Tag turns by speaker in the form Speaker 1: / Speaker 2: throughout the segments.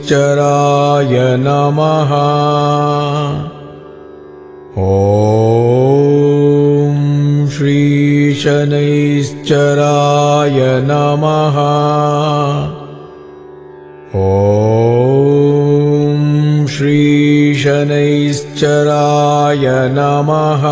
Speaker 1: शनैश्चराय नमः ॐ श्रीशनैश्चराय नमः ॐ श्रीशनैश्चराय नमः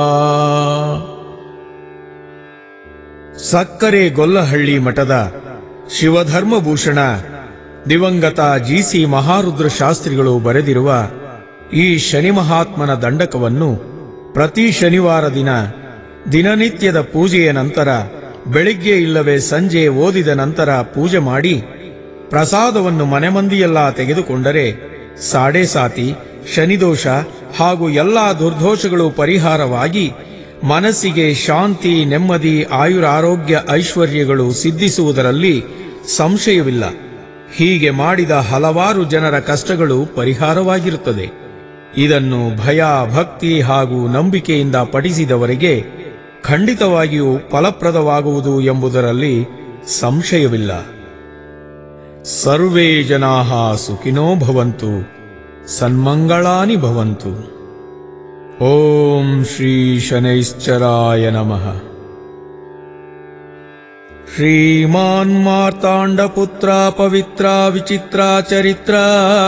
Speaker 2: ಸಕ್ಕರೆ ಗೊಲ್ಲಹಳ್ಳಿ ಮಠದ ಶಿವಧರ್ಮಭೂಷಣ ದಿವಂಗತ ಜಿ ಸಿ ಮಹಾರುದ್ರ ಶಾಸ್ತ್ರಿಗಳು ಬರೆದಿರುವ ಈ ಶನಿ ಮಹಾತ್ಮನ ದಂಡಕವನ್ನು ಪ್ರತಿ ಶನಿವಾರ ದಿನ ದಿನನಿತ್ಯದ ಪೂಜೆಯ ನಂತರ ಬೆಳಿಗ್ಗೆ ಇಲ್ಲವೇ ಸಂಜೆ ಓದಿದ ನಂತರ ಪೂಜೆ ಮಾಡಿ ಪ್ರಸಾದವನ್ನು ಮನೆ ಮಂದಿಯೆಲ್ಲ ತೆಗೆದುಕೊಂಡರೆ ಸಾಡೆ ಸಾತಿ ಶನಿದೋಷ ಹಾಗೂ ಎಲ್ಲಾ ದುರ್ದೋಷಗಳು ಪರಿಹಾರವಾಗಿ ಮನಸ್ಸಿಗೆ ಶಾಂತಿ ನೆಮ್ಮದಿ ಆಯುರಾರೋಗ್ಯ ಐಶ್ವರ್ಯಗಳು ಸಿದ್ಧಿಸುವುದರಲ್ಲಿ ಸಂಶಯವಿಲ್ಲ ಹೀಗೆ ಮಾಡಿದ ಹಲವಾರು ಜನರ ಕಷ್ಟಗಳು ಪರಿಹಾರವಾಗಿರುತ್ತದೆ ಇದನ್ನು ಭಯ ಭಕ್ತಿ ಹಾಗೂ ನಂಬಿಕೆಯಿಂದ ಪಠಿಸಿದವರಿಗೆ ಖಂಡಿತವಾಗಿಯೂ ಫಲಪ್ರದವಾಗುವುದು ಎಂಬುದರಲ್ಲಿ ಸಂಶಯವಿಲ್ಲ ಸರ್ವೇ ಜನಾಃ ಸುಖಿನೋ ಭವಂತು ಸನ್ಮಂಗಳಾನಿ ಭವಂತು ಓಂ ಶ್ರೀ ಶನೈಶ್ಚರಾಯ ನಮಃ ಶ್ರೀಮಾನ್ ಮಾರ್ತಾಂಡಪುತ್ರ ಪವಿತ್ರ ವಿಚಿತ್ರ ಚರಿತ್ರ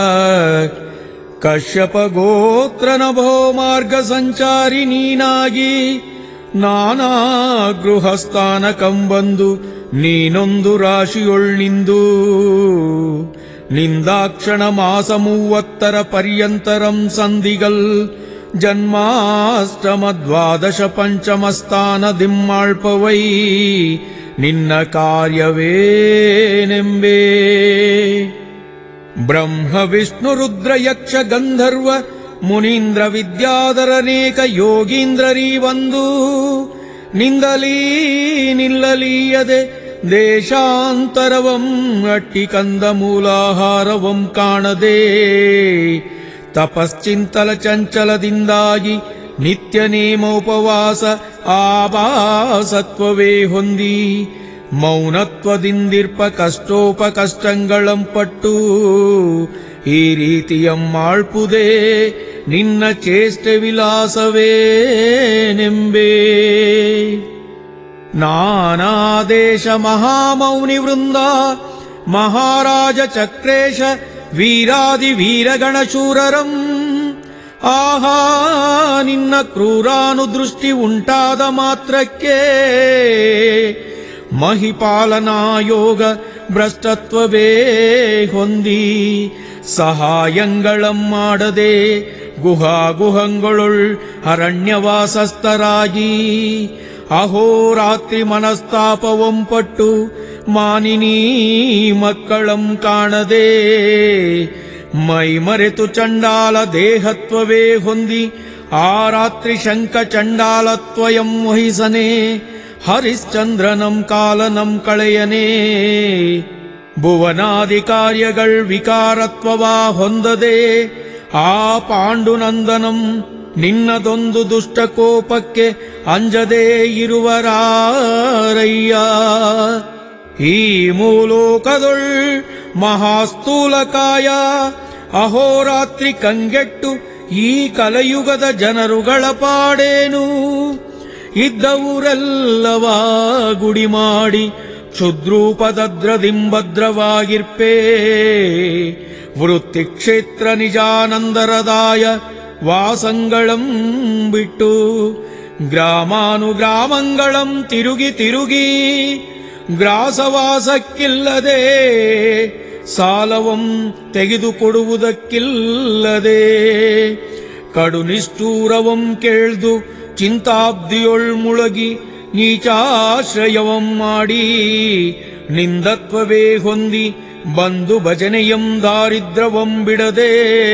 Speaker 2: ಕಶ್ಯಪ ಗೋತ್ರ ನಭೋ ಮಾರ್ಗ ಸಂಚಾರಿ ನೀನಾಗಿ ನಾನಾ ಗೃಹಸ್ಥಾನ ಕಂಬಂದು ನೀನೊಂದು ರಾಶಿಯೊಳ್ನಿಂದು ನಿಂದಾಕ್ಷಣ ಮಾಸ ಮೂವತ್ತರ ಪರ್ಯಂತರಂ ಸಂದಿಗಲ್ ಜನ್ಮಾಷ್ಟಮ ದ್ವಾದಶ ಪಂಚಮ ಸ್ಥಾನ ದಿಮ್ಮಾಳ್ಪವೈ ನಿನ್ನ ಕಾರ್ಯವೇನೆಂಬೇ ಬ್ರಹ್ಮ ವಿಷ್ಣು ರುದ್ರ ಯಕ್ಷ ಗಂಧರ್ವ ಮುನೀಂದ್ರ ವಿದ್ಯಾಧರನೇಕ ಯೋಗೀಂದ್ರರೀ ಬಂದು ನಿಂದಲೀ ನಿಲ್ಲಲೀಯದೆ ದೇಶಾಂತರವಂ ಅಟ್ಟಿ ಕಂದ ಮೂಲಾಹಾರವಂ ಕಾಣದೆ ತಪಶ್ಚಿಂತಲ ಚಂಚಲದಿಂದಾಗಿ ನಿತ್ಯ ನೇಮ ಉಪವಾಸ ಆಭಾಸತ್ವವೇ ಹೊಂದಿ ಮೌನತ್ವದಿಂದಿರ್ಪ ಕಷ್ಟೋಪ ಕಷ್ಟಂಗಳಂ ಪಟ್ಟು ಈ ರೀತಿಯಂ ಆಳ್ಪುದೇ ನಿನ್ನ ಚೇಷ್ಟೆ ವಿಲಾಸವೇ ನೆಂಬೇ ನಾನಾದೇಶ ಮಹಾಮೌನಿ ವೃಂದ ಮಹಾರಾಜ ಚಕ್ರೇಶ ವೀರಾದಿ ವೀರಗಣಶೂರರಂ ಆಹಾ ನಿನ್ನ ಕ್ರೂರಾನುದೃಷ್ಟಿ ಉಂಟಾದ ಮಾತ್ರಕ್ಕೆ ಮಹಿಪಾಲನಾಯೋಗ ಭ್ರಷ್ಟತ್ವವೇ ಹೊಂದಿ ಸಹಾಯಂಗಳಂ ಮಾಡದೆ ಗುಹಾಗುಹಂಗೊಳುಳ್ ಅರಣ್ಯವಾಸಸ್ಥರಾಗಿ ಅಹೋರಾತ್ರಿ ಮನಸ್ತಾಪವಂ ಪಟ್ಟು ಮಾನಿನೀ ಮಕ್ಕಳಂ ಕಾಣದೆ ಮೈ ಮರೆತು ಚಂಡಾಲ ದೇಹತ್ವವೇ ಹೊಂದಿ ಆ ರಾತ್ರಿ ಶಂಕ ಚಂಡಾಲತ್ವಯಂ ವಹಿಸನೆ ಹರಿಶ್ಚಂದ್ರನಂ ಕಾಲನಂ ಕಳೆಯನೇ ಭುವನಾದಿ ಕಾರ್ಯಗಳ್ ವಿಕಾರತ್ವವಾ ಹೊಂದದೆ ಆ ಪಾಂಡುನಂದನಂ ನಿನ್ನದೊಂದು ದುಷ್ಟ ಕೋಪಕ್ಕೆ ಅಂಜದೇ ಇರುವರಾರಯ್ಯ ಈ ಮೂಲೋಕದೊಳ್ ಮಹಾಸ್ಥೂಲಕಾಯ ಅಹೋರಾತ್ರಿ ಕಂಗೆಟ್ಟು ಈ ಕಲಯುಗದ ಜನರುಗಳ ಪಾಡೇನು ಇದ್ದವರೆಲ್ಲವಾ ಗುಡಿ ಮಾಡಿ ಕ್ಷುದ್ರೂಪದದ್ರದಿಂಭದ್ರವಾಗಿರ್ಪೇ ವೃತ್ತಿ ಕ್ಷೇತ್ರ ನಿಜಾನಂದರದಾಯ ವಾಸಂಗಳಂ ಬಿಟ್ಟು ಗ್ರಾಮಾನುಗ್ರಾಮಂಗಳಂ ತಿರುಗಿ ತಿರುಗಿ ಗ್ರಾಸವಾಸಕ್ಕಿಲ್ಲದೆ ಸಾಲವಂ ತೆಗೆದುಕೊಡುವುದಕ್ಕಿಲ್ಲದೆ ಕಡು ನಿಷ್ಠೂರವಂ ಕೇಳ್ದು ಚಿಂತಾಬ್ದಿಯೊಳ್ ಮುಳಗಿ ನೀಚಾಶ್ರಯವಂ ಮಾಡಿ ನಿಂದತ್ವವೇ ಹೊಂದಿ ಬಂದು ಭಜನೆಯಂ ದಾರಿದ್ರವಂ ಬಿಡದೆ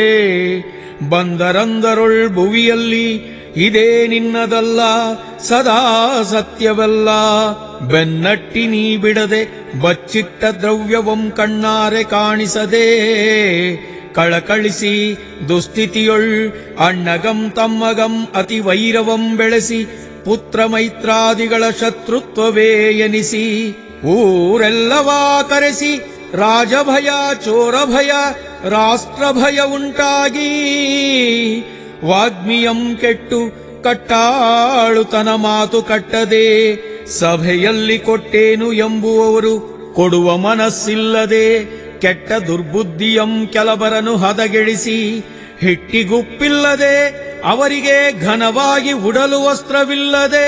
Speaker 2: ಬಂದರಂದರೊಳ್ ಭುವಿಯಲ್ಲಿ ಇದೇ ನಿನ್ನದಲ್ಲ ಸದಾ ಸತ್ಯವಲ್ಲ ಬೆನ್ನಟ್ಟಿ ನೀ ಬಿಡದೆ ಬಚ್ಚಿಟ್ಟ ದ್ರವ್ಯವಂ ಕಣ್ಣಾರೆ ಕಾಣಿಸದೆ ಕಳಕಳಿಸಿ ದುಸ್ಥಿತಿಯೊಳ್ ಅಣ್ಣಗಂ ತಮ್ಮಗಂ ಅತಿ ವೈರವಂ ಬೆಳೆಸಿ ಪುತ್ರ ಮೈತ್ರಾದಿಗಳ ಶತ್ರುತ್ವವೇ ಎನಿಸಿ ಊರೆಲ್ಲವಾ ಕರೆಸಿ ರಾಜಭಯ ಚೋರಭಯ ರಾಷ್ಟ್ರಭಯ ಉಂಟಾಗಿ ವಾಗ್ಮಿಯಂ ಕೆಟ್ಟು ಕಟ್ಟಾಳುತನ ಮಾತು ಕಟ್ಟದೆ ಸಭೆಯಲ್ಲಿ ಕೊಟ್ಟೇನು ಎಂಬುವವರು ಕೊಡುವ ಮನಸ್ಸಿಲ್ಲದೆ ಕೆಟ್ಟ ದುರ್ಬುದ್ಧಿಯಂ ಕೆಲವರನ್ನು ಹದಗೆಡಿಸಿ ಹಿಟ್ಟಿಗುಪ್ಪಿಲ್ಲದೆ ಅವರಿಗೆ ಘನವಾಗಿ ಉಡಲು ವಸ್ತ್ರವಿಲ್ಲದೆ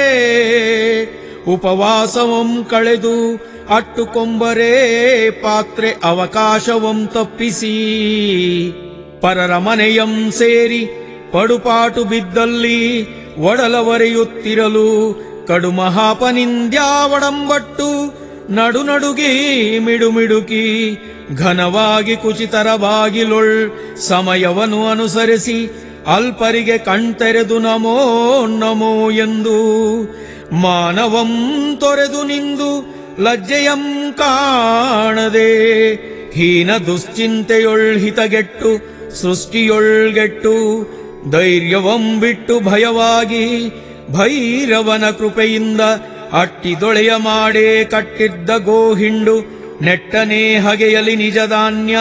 Speaker 2: ಉಪವಾಸವಂ ಕಳೆದು ಅಟ್ಟುಕೊಂಬರೇ ಪಾತ್ರೆ ಅವಕಾಶವಂ ತಪ್ಪಿಸಿ ಪರರ ಮನೆಯಂ ಸೇರಿ ಪಡುಪಾಟು ಬಿದ್ದಲ್ಲಿ ಒಡಲವರೆಯುತ್ತಿರಲು ಕಡು ಮಹಾಪನಿಂದ್ಯಾವಡಂಬಟ್ಟು ನಡು ನಡುಗಿ ಮಿಡುಮಿಡುಕಿ ಘನವಾಗಿ ಕುಚಿತರ ಬಾಗಿಲೊಳ್ ಸಮಯವನ್ನು ಅನುಸರಿಸಿ ಅಲ್ಪರಿಗೆ ಕಣ್ತೆರೆದು ನಮೋ ನಮೋ ಎಂದು ಮಾನವಂ ತೊರೆದು ನಿಂದು ಲಜ್ಜೆಯಂ ಕಾಣದೆ ಹೀನ ದುಶ್ಚಿಂತೆಯೊಳ್ ಹಿತಗೆಟ್ಟು ಸೃಷ್ಟಿಯೊಳ್ಗೆಟ್ಟು ಧೈರ್ಯವಂ ಬಿಟ್ಟು ಭಯವಾಗಿ ಭೈರವನ ಕೃಪೆಯಿಂದ ಅಟ್ಟಿದೊಳೆಯ ಮಾಡೇ ಕಟ್ಟಿದ್ದ ಗೋಹಿಂಡು ನೆಟ್ಟನೇ ಹಗೆಯಲಿ ನಿಜಧಾನ್ಯ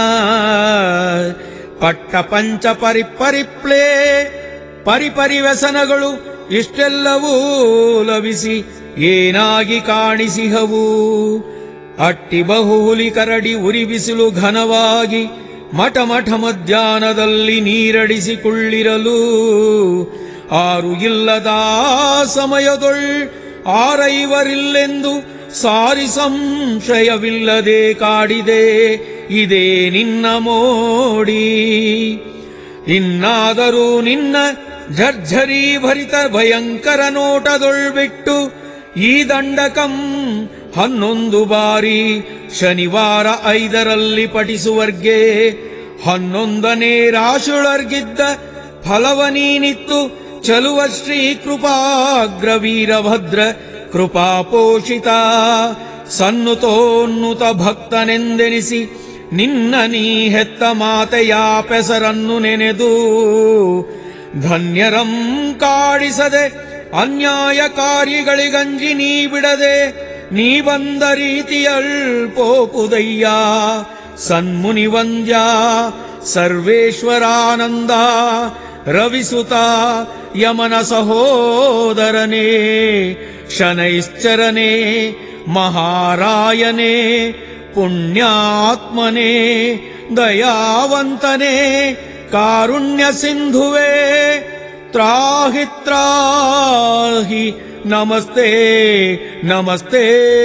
Speaker 2: ಪಟ್ಟ ಪಂಚ ಪರಿಪರಿಪ್ಲೇ ಪರಿಪರಿ ವ್ಯಸನಗಳು ಇಷ್ಟೆಲ್ಲವೂ ಲಭಿಸಿ ಏನಾಗಿ ಕಾಣಿಸಿಹವು ಅಟ್ಟಿ ಬಹುಹುಲಿ ಕರಡಿ ಉರಿ ಬಿಸಿಲು ಘನವಾಗಿ ಮಠ ಮಠ ಮಧ್ಯಾಹ್ನದಲ್ಲಿ ನೀರಡಿಸಿ ಕುಳ್ಳಿರಲು ಆರು ಇಲ್ಲದ ಸಮಯದೊಳ್ ಆರೈವರಿಲ್ಲೆಂದು ಸಾರಿ ಸಂಶಯವಿಲ್ಲದೆ ಕಾಡಿದೆ ಇದೇ ನಿನ್ನ ಮೋಡಿ ಇನ್ನಾದರೂ ನಿನ್ನ ಝರ್ಝರಿ ಭರಿತ ಭಯಂಕರ ನೋಟದೊಳ್ಬಿಟ್ಟು ಈ ದಂಡಕಂ ಹನ್ನೊಂದು ಬಾರಿ ಶನಿವಾರ ಐದರಲ್ಲಿ ಪಠಿಸುವರ್ಗೆ ಹನ್ನೊಂದನೇ ರಾಶುಳರ್ಗಿದ್ದ ಫಲವ ನೀನಿತ್ತು ಚಲುವ ಶ್ರೀ ಕೃಪಾಗ್ರ ವೀರಭದ್ರ ಕೃಪಾಪೋಷಿತ ಸನ್ನುತೋನ್ನುತ ಭಕ್ತನೆಂದೆನಿಸಿ ನಿನ್ನ ನೀ ಹೆತ್ತ ಮಾತೆಯ ಪೆಸರನ್ನು ನೆನೆದು ಧನ್ಯರಂ ಕಾಡಿಸದೆ ಅನ್ಯಾಯಕಾರಿಗಳಿಗಂಜಿ ನೀ ಬಿಡದೆ ನೀ ಬಂದ ರೀತಿಯಲ್ಪೋಪುದಯ್ಯ ಸನ್ಮುನಿ ವಂದ್ಯ ಸರ್ವೇಶ್ವರಾನಂದ ರವಿಸುತ ಯಮನ ಸಹೋದರನೇ ಶನೈಶ್ಚರನೇ ಮಹಾರಾಯನೇ ಪುಣ್ಯಾತ್ಮನೇ ದಯಾವಂತನೇ ಕಾರುಣ್ಯ ಸಿಂಧುವೇ ತ್ರಾಹಿ ತ್ರಾಹಿ ನಮಸ್ತೆ ನಮಸ್ತೆ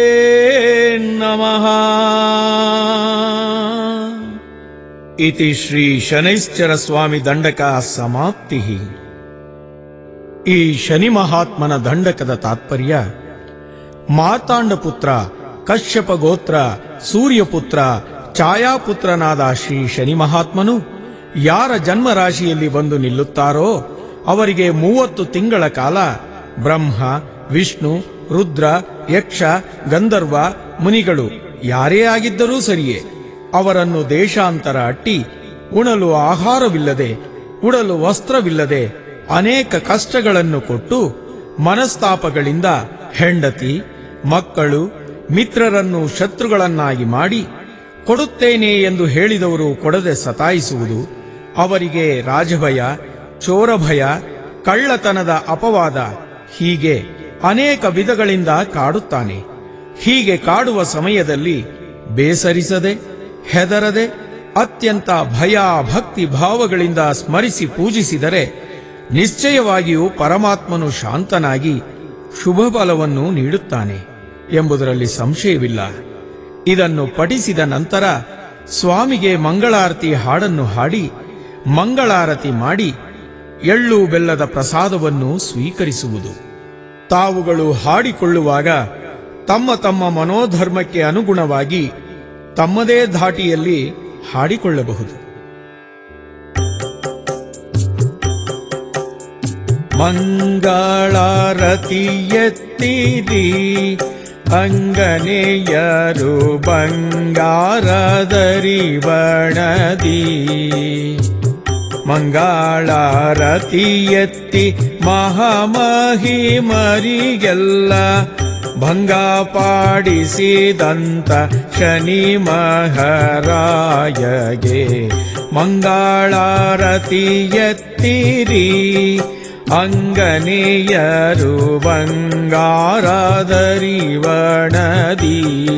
Speaker 2: ನಮಃ ಇತಿ ಶ್ರೀ ಶನೈಶ್ಚರ ಸ್ವಾಮಿ ದಂಡಕ ಸಮಾಪ್ತಿ ಈ ಶನಿ ಮಹಾತ್ಮನ ದಂಡಕದ ತಾತ್ಪರ್ಯ ಮಾರ್ತಾಂಡ ಪುತ್ರ ಕಶ್ಯಪ ಗೋತ್ರ ಸೂರ್ಯಪುತ್ರ ಛಾಯಾಪುತ್ರನಾದ ಶ್ರೀ ಶನಿ ಮಹಾತ್ಮನು ಯಾರ ಜನ್ಮ ರಾಶಿಯಲ್ಲಿ ಬಂದು ನಿಲ್ಲುತ್ತಾರೋ ಅವರಿಗೆ ಮೂವತ್ತು ತಿಂಗಳ ಕಾಲ ಬ್ರಹ್ಮ ವಿಷ್ಣು ರುದ್ರ ಯಕ್ಷ ಗಂಧರ್ವ ಮುನಿಗಳು ಯಾರೇ ಆಗಿದ್ದರೂ ಸರಿಯೇ ಅವರನ್ನು ದೇಶಾಂತರ ಅಟ್ಟಿ ಉಣಲು ಆಹಾರವಿಲ್ಲದೆ ಉಡಲು ವಸ್ತ್ರವಿಲ್ಲದೆ ಅನೇಕ ಕಷ್ಟಗಳನ್ನು ಕೊಟ್ಟು ಮನಸ್ತಾಪಗಳಿಂದ ಹೆಂಡತಿ ಮಕ್ಕಳು ಮಿತ್ರರನ್ನು ಶತ್ರುಗಳನ್ನಾಗಿ ಮಾಡಿ ಕೊಡುತ್ತೇನೆ ಎಂದು ಹೇಳಿದವರು ಕೊಡದೆ ಸತಾಯಿಸುವುದು ಅವರಿಗೆ ರಾಜಭಯ ಚೋರಭಯ ಕಳ್ಳತನದ ಅಪವಾದ ಹೀಗೆ ಅನೇಕ ವಿಧಗಳಿಂದ ಕಾಡುತ್ತಾನೆ ಹೀಗೆ ಕಾಡುವ ಸಮಯದಲ್ಲಿ ಬೇಸರಿಸದೆ ಹೆದರದೆ ಅತ್ಯಂತ ಭಯ ಭಕ್ತಿ ಭಾವಗಳಿಂದ ಸ್ಮರಿಸಿ ಪೂಜಿಸಿದರೆ ನಿಶ್ಚಯವಾಗಿಯೂ ಪರಮಾತ್ಮನು ಶಾಂತನಾಗಿ ಶುಭ ಫಲವನ್ನು ನೀಡುತ್ತಾನೆ ಎಂಬುದರಲ್ಲಿ ಸಂಶಯವಿಲ್ಲ ಇದನ್ನು ಪಠಿಸಿದ ನಂತರ ಸ್ವಾಮಿಗೆ ಮಂಗಳಾರತಿ ಹಾಡನ್ನು ಹಾಡಿ ಮಂಗಳಾರತಿ ಮಾಡಿ ಎಳ್ಳು ಬೆಲ್ಲದ ಪ್ರಸಾದವನ್ನು ಸ್ವೀಕರಿಸುವುದು ತಾವುಗಳು ಹಾಡಿಕೊಳ್ಳುವಾಗ ತಮ್ಮ ತಮ್ಮ ಮನೋಧರ್ಮಕ್ಕೆ ಅನುಗುಣವಾಗಿ ತಮ್ಮದೇ ಧಾಟಿಯಲ್ಲಿ ಹಾಡಿಕೊಳ್ಳಬಹುದು ಮಂಗಳಾರತಿ ಎತ್ತಿರಿ ಅಂಗನೆಯರು ಬಂಗಾರದರಿ ಬಣದಿ ಮಂಗಳಾರತಿ ಎತ್ತಿ ಮಹಾಮಹಿಮರಿಗೆಲ್ಲ ಭಂಗಪಾಡಿಸಿದಂತ ಶನಿ ಮಹಾರಾಯಗೆ ಮಂಗಳಾರತಿ ಎತ್ತಿರಿ ಅಂಗನೆಯರು ಬಂಗಾರದರಿವಣದಿ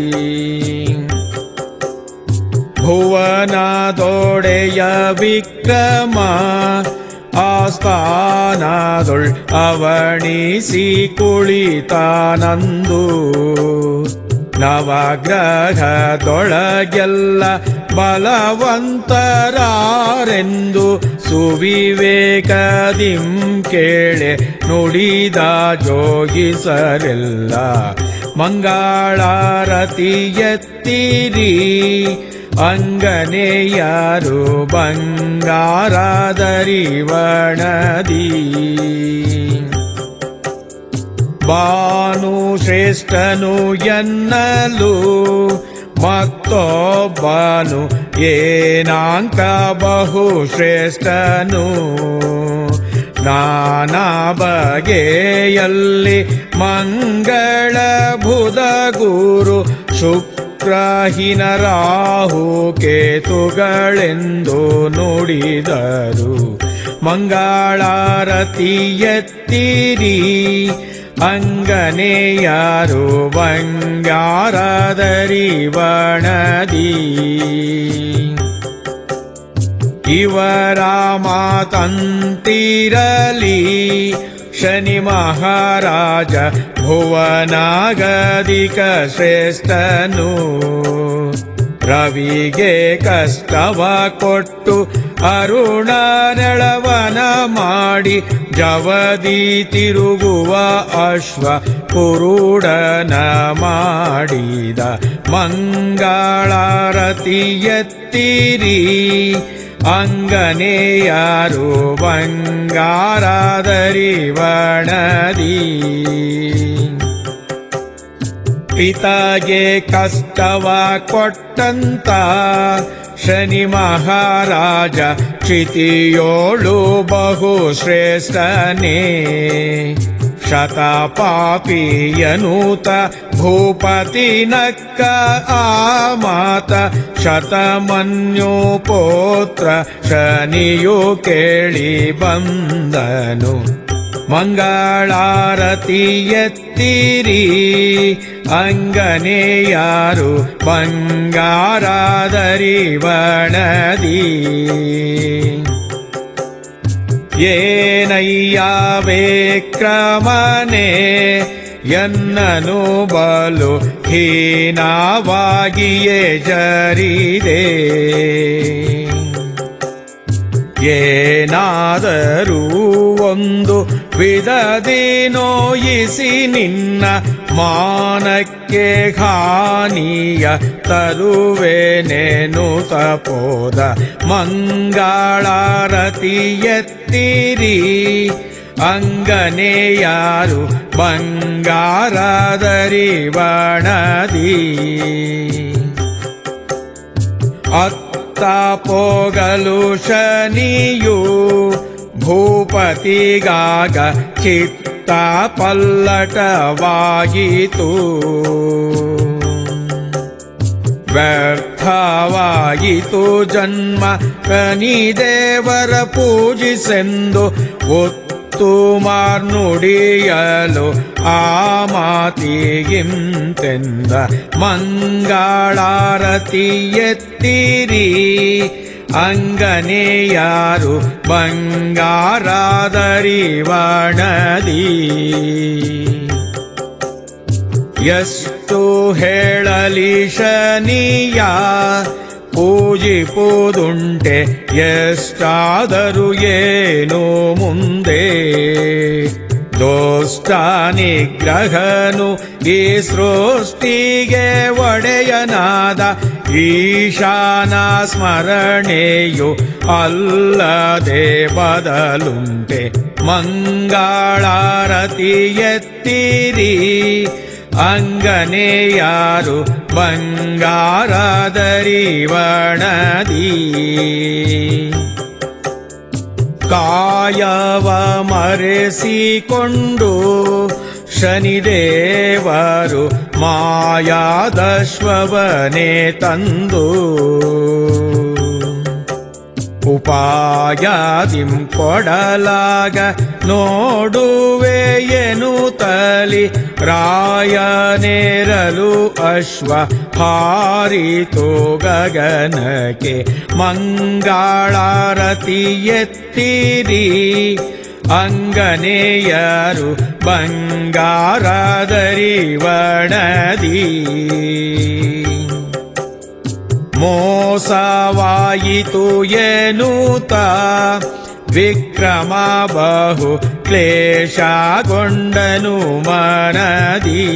Speaker 2: ಭುವನದೊಡೆಯ ವಿಕ್ರಮ ಆಸ್ಥಾನದೊಳ್ ಅವಣಿಸಿ ಕುಳಿತಾನಂದು ನವಗ್ರಹದೊಳಗೆಲ್ಲ ಬಲವಂತರಾರೆಂದು ಸುವಿವೇಕದಿಂ ಕೇಳೆ ನುಡಿದ ಜೋಗಿಸರೆಲ್ಲ ಮಂಗಳಾರತಿ ಎತ್ತಿರಿ ಅಂಗನೆಯಾರು ಬಂಗಾರದರಿವಣದಿ ಭಾನು ಶ್ರೇಷ್ಠನು ಎನ್ನಲು ಮತ್ತೊಬ್ಬನು ಏನಾಂಕ ಬಹು ಶ್ರೇಷ್ಠನು ನಾನಾ ಬಗೆಯಲ್ಲಿ ಮಂಗಳ ಬುಧ ಗುರು ಶುಕ್ರಹಿನ ರಾಹು ಕೇತುಗಳೆಂದು ನುಡಿದರು ಮಂಗಳಾರತಿ ಎತ್ತಿರಿ ಅಂಗನೆಯಾರು ಬಂಗಾರದರಿವಣದಿ ಇವರ ಮಾತಂತಿರಲಿ ಶನಿ ಮಹಾರಾಜ ಭುವನಾಗದಿಕ ಶ್ರೇಷ್ಠನು ರವಿಗೆ ಕಷ್ಟವ ಕೊಟ್ಟು ಅರುಣ ನೆಳವನ ಮಾಡಿ ಜವದಿ ತಿರುಗುವ ಅಶ್ವ ಕುರುಡನ ಮಾಡಿದ ಮಂಗಳಾರತಿ ಎತ್ತಿರಿ ಅಂಗನೆಯಾರು ಬಂಗಾರದರಿವಣದಿ ಪಿತಾಗೆ ಕಷ್ಟವ ಕೊಟ್ಟಂತ ಶನಿ ಮಹಾರಾಜ ಕ್ಷಿತಿಯೋಳು ಬಹು ಶ್ರೇಷ್ಠನೇ ಶತಪಾಪಿಯನೂತ ಭೂಪತಿ ನಕ್ಕ ಆ ಮಾತ ಶತಮನ್ಯು ಪೋತ್ರ ಶನಿಯು ಕೇಳಿ ಬಂದನು ಮಂಗಳಾರತಿ ಎತ್ತಿರಿ ಅಂಗನೆಯಾರು ಬಂಗಾರದರಿವಣದಿ ಏನಯ್ಯ ವಿಕ್ರಮನೆ ಎನ್ನನು ಬಲು ಹೀನವಾಗಿಯೇ ಜರಿದೆ ಏನಾದರೂ ಒಂದು ವಿಧದಿ ನೋಯಿಸಿ ನಿನ್ನ ಮಾನಕ್ಕೆ ಹಾನಿಯ ತರುವೆನೆನು ತಪೋದ ಮಂಗಳಾರತಿ ಎತ್ತಿರಿ ಅಂಗನೆಯಾರು ಬಂಗಾರದರಿವಣದಿ ಅತ್ತ ಪೋಗಲು ಶನಿಯು ಭೂಪತಿಗಾಗ ಚಿತ್ತ ಪಲ್ಲಟವಾಯಿತು ವ್ಯರ್ಥವಾಯಿತು ಜನ್ಮ ಕನಿದೇವರ ಪೂಜಿಸೆಂದು ಒತ್ತು ಮಾರ್ನುಡಿಯಲು ಆ ಮಾತಿಗಿಂತೆಂದ ಮಂಗಳಾರತಿ ಎತ್ತಿರಿ ಅಂಗನೆಯಾರು ಬಂಗಾರದರಿವಣದಿ ಎಷ್ಟು ಹೇಳಲಿ ಶನಿಯ ಪೂಜಿಪುದುಂಟೆ ಎಷ್ಟಾದರೂ ಏನು ಮುಂದೆ ದೋಷ್ಟ ನಿಗ್ರಹನು ಈ ಸೃಷ್ಟಿಗೆ ಒಡೆಯನಾದ ಈಶಾನ ಸ್ಮರಣೆಯು ಅಲ್ಲದೆ ಬದಲುಂಟೆ ಮಂಗಳಾರತಿ ಎತ್ತಿರಿ ಅಂಗನೆಯಾರು ಬಂಗಾರದರಿವಣದಿ ಕಾಯವ ಮರೆಸಿಕೊಂಡು ಶನಿದೇವರು ಮಾಯಾದಶ್ವವನೇ ತಂದು ಉಪಾಯಾದಿಂ ಕೊಡಲಾಗ ನೋಡುವೆಯನು ತಲಿ ರಾಯನೇರಲು ಅಶ್ವ ಹಾರಿತು ಗಗನಕ್ಕೆ ಮಂಗಳಾರತಿ ಎತ್ತಿರಿ ಅಂಗನೆಯರು ಬಂಗಾರದರಿ ವಣದಿ ಮೋಸವಾಯಿತು ಎನ್ನುತ್ತ ವಿಕ್ರಮ ಬಹು ಕ್ಲೇಶಗೊಂಡನು ಮನದಿ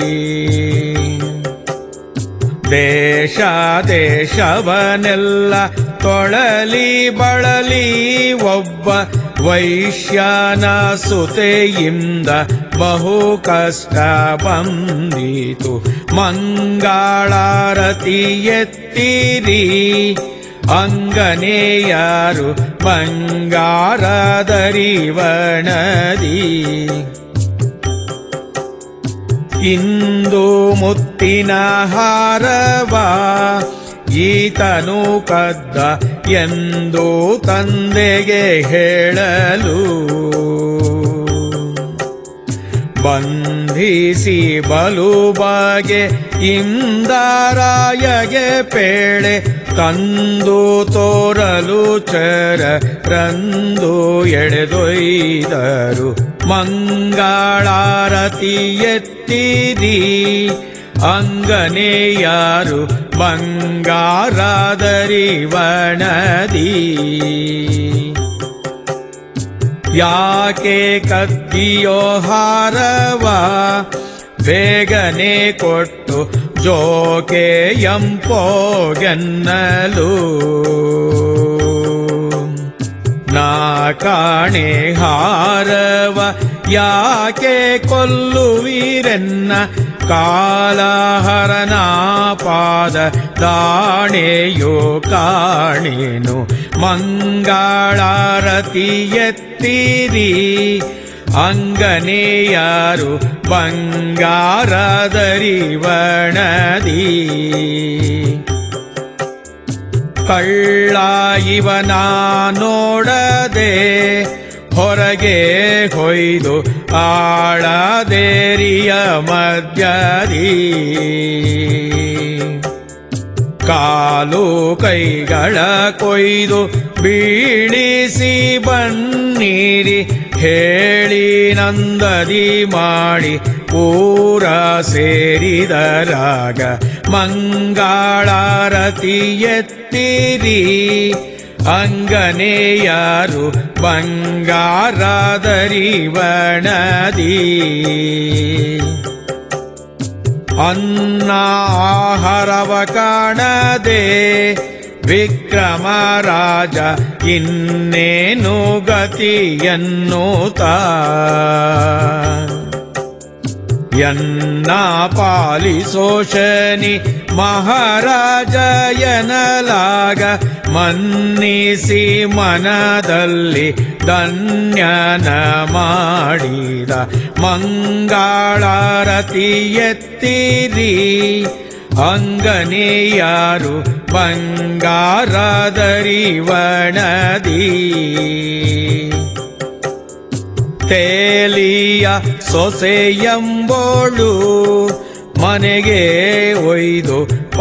Speaker 2: ದೇಶ ದೇಶವನೆಲ್ಲ ತೊಳಲಿ ಬಳಲಿ ಒಬ್ಬ ವೈಶ್ಯನ ಸುತೆಯಿಂದ ಬಹು ಕಷ್ಟ ಬಂದಿತು ಮಂಗಳಾರತಿ ಎತ್ತಿರಿ ಅಂಗನೆಯಾರು ಬಂಗಾರದರಿ ವಣದಿ ಇಂದು ಮುತ್ತಿನ ಹಾರವ ಈತನು ಕದ್ದ ಎಂದು ತಂದೆಗೆ ಹೇಳಲು ಬಂಧಿಸಿ ಬಲು ಬಗೆ ಇಂದರಾಯಗೆ ಪೇಳೆ ತಂದು ತೋರಲು ಚರ ರಂದು ಎಳೆದೊಯ್ದರು ಮಂಗಳಾರತಿ ಎತ್ತಿರಿ ಅಂಗನೆಯಾರು ಬಂಗಾರದರಿ ವಣದಿ ಯಾಕೆ ಕದ್ದಿಯೋ ಹಾರವ ಬೇಗನೆ ಕೊಟ್ಟು ಜೋಕೆ ಎಂಪೋಗೆನ್ನಲು ನಾ ಕಾಣೆ ಹಾರವ ಯಾಕೆ ಕೊಲ್ಲುವಿರೆನ್ನ ಕಾಲಹರನ ಪಾದ ದಾಣೆಯೋ ಕಾಣೆನು ಮಂಗಳಾರತಿ ಎತ್ತಿರಿ ಅಂಗನೆಯಾರು ಬಂಗಾರದರಿ ವಣದಿ ಕಳ್ಳ ಇವನ ನೋಡದೆ ಹೊರಗೆ ಹೊಯ್ದು ಆಳದೇರಿಯ ಮಧ್ಯದಿ ಕಾಲು ಕೈಗಳ ಕೊಯ್ದು ಬೀಳಿಸಿ ಬನ್ನಿರಿ ಹೇಳಿ ನಂದದಿ ಮಾಡಿ ಊರ ಸೇರಿದರಾಗ ಮಂಗಳಾರತಿ ಎತ್ತಿರಿ ಅಂಗನೆಯಾರು ಬಂಗಾರದರಿ ವಣದಿ ಅನ್ನಾಹಾರವ ಕಾಣದೆ ವಿಕ್ರಮ ರಾಜ ಇನ್ನೇನು ಗತಿಯನ್ನೂತ ಎನ್ನ ಪಾಲಿಸೋ ಶನಿ ಮಹಾರಾಜ ಎನ್ನಲಾಗ ಮನ್ನಿಸಿ ಮನದಲ್ಲಿ ಧನ್ಯನ ಮಾಡಿದ ಮಂಗಳಾರತಿ ಎತ್ತಿರಿ ಅಂಗನೆಯಾರು ಬಂಗಾರದರಿ ವಣದಿ ತೇಲಿಯ ಸೊಸೆಯಂಬೋಳು ಮನೆಗೆ ಒಯ್ದು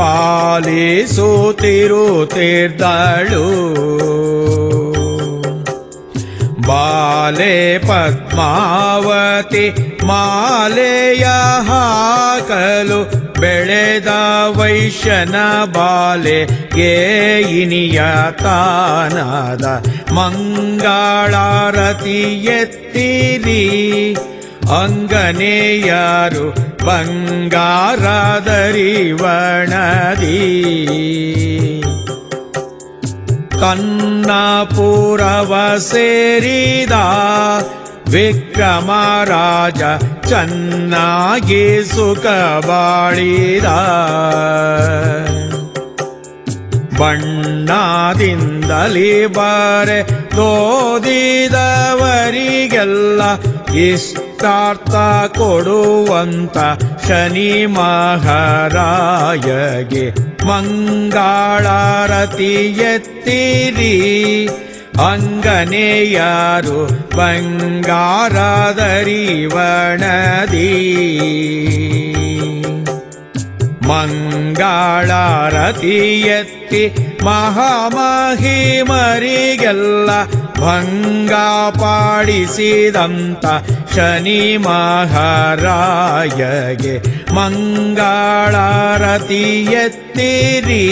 Speaker 2: ಪಾಲಿಸುತ್ತಿರುತ್ತಿದ್ದಳು ಬಾಲೆ ಪದ್ಮಾವತಿ ಮಾಲೆಯ ಹಾಕಲು ಬೆಳೆದ ವೈಶ್ಯನ ಬಾಲೆ ಇನಿಯ ತಾನಾದ ಮಂಗಳಾರತಿ ಎತ್ತಿರಿ ಅಂಗನೆಯಾರು ಬಂಗಾರದರಿ ವಣದಿ ಕನ್ನಪುರವ ಸೇರಿದ ವಿಕ್ರಮ ರಾಜ ಚೆನ್ನಾಗಿ ಸುಖ ಬಾಳಿದ ಬಣ್ಣದಿಂದಲಿ ಬಾರೆ ತೋದಿದವರಿಗೆಲ್ಲ ಇಷ್ಟ ಇಷ್ಟಾರ್ಥ ಕೊಡುವಂತ ಶನಿ ಮಹಾರಾಯಗೆ ಮಂಗಳಾರತಿ ಎತ್ತಿರಿ ಅಂಗನೆಯಾರು ಬಂಗಾರದರಿವಣದಿ ಮಂಗಳಾರತಿ ಎತ್ತಿ ಮಹಾಮಹಿಮರಿಗೆಲ್ಲ ಭಂಗ ಪಾಡಿಸಿದಂತ ಶನಿ ಮಹಾರಾಯಗೆ ಮಂಗಳಾರತಿ ಎತ್ತಿರಿ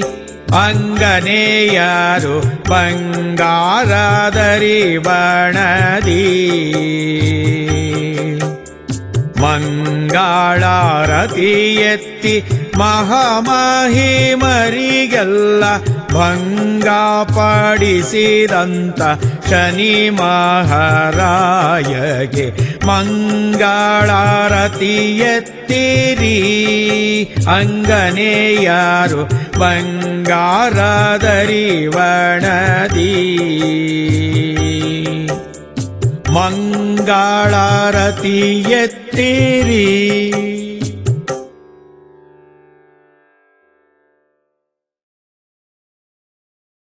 Speaker 2: ಅಂಗನೆಯಾರು ಬಂಗಾರದರಿ ಬಣದಿ ಮಂಗಳಾರತಿ ಎತ್ತಿ ಮಹಾಮಹಿಮರಿಗೆಲ್ಲ ಭಂಗ ಪಡಿಸಿದಂತ ಶನಿ ಮಹಾರಾಯಗೆ ಮಂಗಳಾರತಿ ಎತ್ತಿರಿ ಅಂಗನೆಯಾರು ಬಂಗಾರದರಿ ವಣದಿ ಮಂಗಳಾರತಿ ಎತ್ತಿರಿ